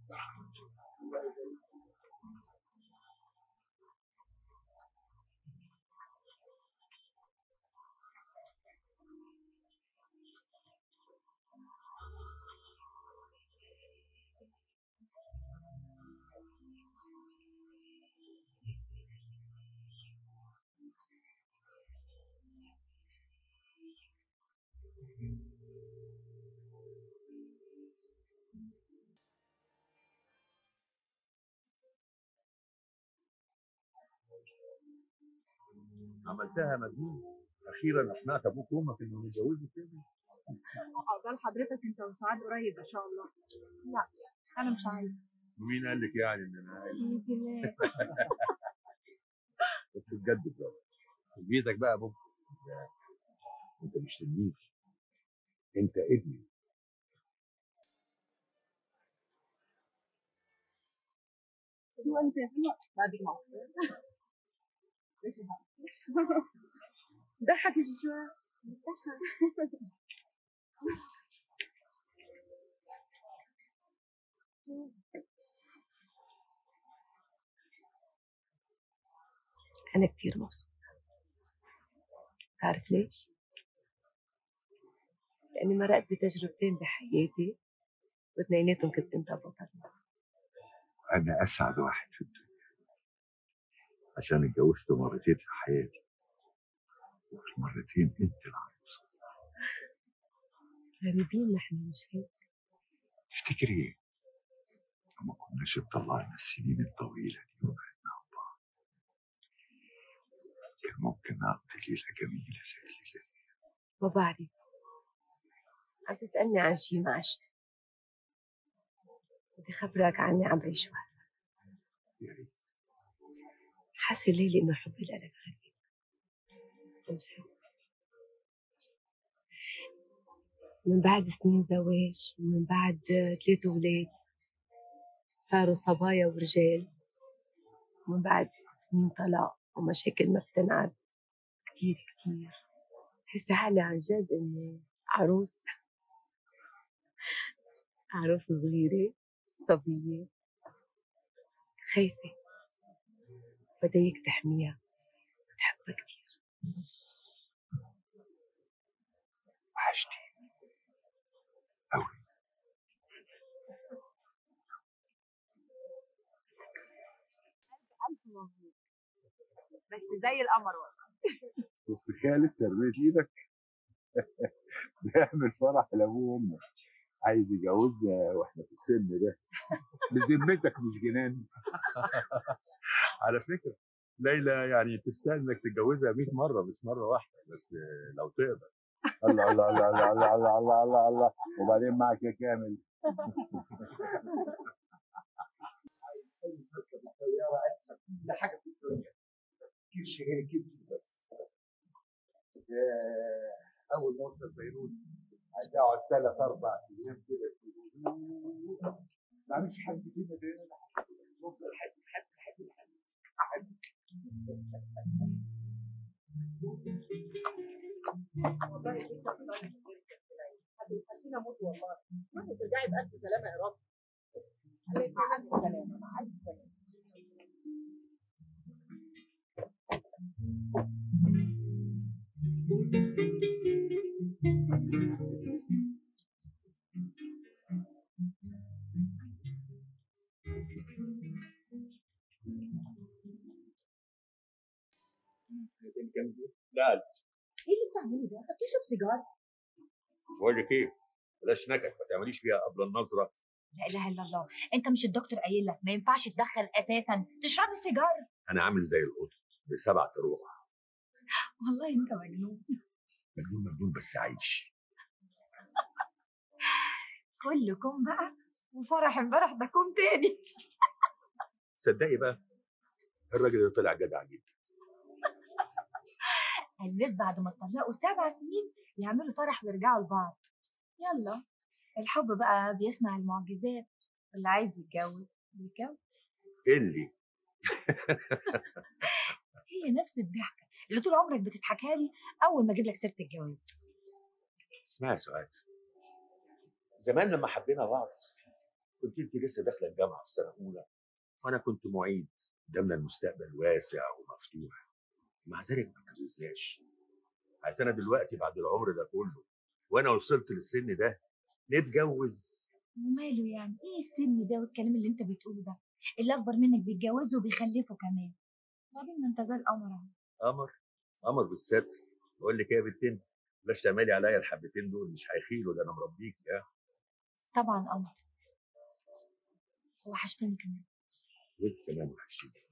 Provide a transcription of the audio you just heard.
عملتها مجنون اخيرا اقنعت ابوك وامك انهم يتجوزوا تاني عقبال حضرتك انت وسعاد قريب ان شاء الله لا انا مش عايزه ومين قال لك يعني ان انا عايز يمكن لا. بس بجد برافو تجهيزك بقى يا ابو انت مش تلميذ انت ابني شو انت بعد مصر ضحك يا شوشو ضحك أنا كتير مبسوطة تعرف ليش؟ لأني مرقت بتجربتين بحياتي واثنيناتهم كنت أنت بطلنا انا اسعد واحد في الدنيا عشان اتجوزت مرتين في حياتي وفي المرتين انت العروسه غريبين نحن مش هيك تفتكري ايه؟ لو ما كناش اتطلعنا السنين الطويله دي وبعدنا عن بعض كان ممكن نقضي ليله جميله زي الليله دي ما بعرف عم تسألني عن شي ما عشت بدي خبرك عني عم بعيش وهلا يا ريت حاسة ليلي إنه حبي لإلك غريب عن جد. من بعد سنين زواج ومن بعد ثلاث أولاد صاروا صبايا ورجال ومن بعد سنين طلاق ومشاكل ما بتنعد كتير كتير بحس حالي عن جد إني عروس عروس صغيرة صبية خايفة بدها اياك تحميها بتحبها كتير وحشتي أوي الف مبروك بس زي القمر والله شفت خالد تربية ايدك بيعمل فرح لابوه وامه عايز يجوزنا واحنا في السن ده بذمتك مش جنان على فكره ليلى يعني تستاهل انك تتجوزها 100 مره مش مره واحده بس لو تقدر الله الله الله الله الله الله الله الله, الله. وبعدين معك يا كامل الطياره انسى كل حاجه في الدنيا كرش غير كده بس ياه، اول ما وصل بيروت عايز اقعد ثلاث اربع ايام كده في الهدوء ما اعملش حاجه كده ده نفضل لحد لحد لحد لحد والله يا بنت الله هتخليني اموت والله ما ترجعي بألف سلامة يا رب مع ألف سلامة مع ألف سلامة لا ايه اللي بتعمله ده؟ انت بتشرب سيجار؟ بقول لك ايه بلاش نكد ما تعمليش فيها قبل النظره لا اله الا الله انت مش الدكتور قايل لك ما ينفعش تدخل اساسا تشرب السيجار انا عامل زي القطط بسبع اروع والله انت مجنون مجنون مجنون بس عايش كلكم بقى وفرح امبارح ده كوم تاني تصدقي بقى الراجل ده طلع جدع جدا الناس بعد ما اتطلقوا سبع سنين يعملوا فرح ويرجعوا لبعض يلا الحب بقى بيصنع المعجزات اللي عايز يتجوز يتجوز اللي هي نفس الضحكه اللي طول عمرك بتضحكها لي اول ما اجيب لك سيره كنت انت لسه داخله الجامعه في سنه اولى وانا كنت معيد قدامنا المستقبل واسع ومفتوح مع ذلك ما اتجوزناش عايز انا دلوقتي بعد العمر ده كله وانا وصلت للسن ده نتجوز وماله يعني ايه السن ده والكلام اللي انت بتقوله ده اللي اكبر منك بيتجوزوا وبيخلفوا كمان وبعدين ما انت زي القمر اهو قمر قمر بالستر بقول لك ايه يا بنتين بلاش تعملي عليا الحبتين دول مش هيخيلوا ده انا مربيك يا طبعا قمر وحشتني كمان وانت كمان وحشتيني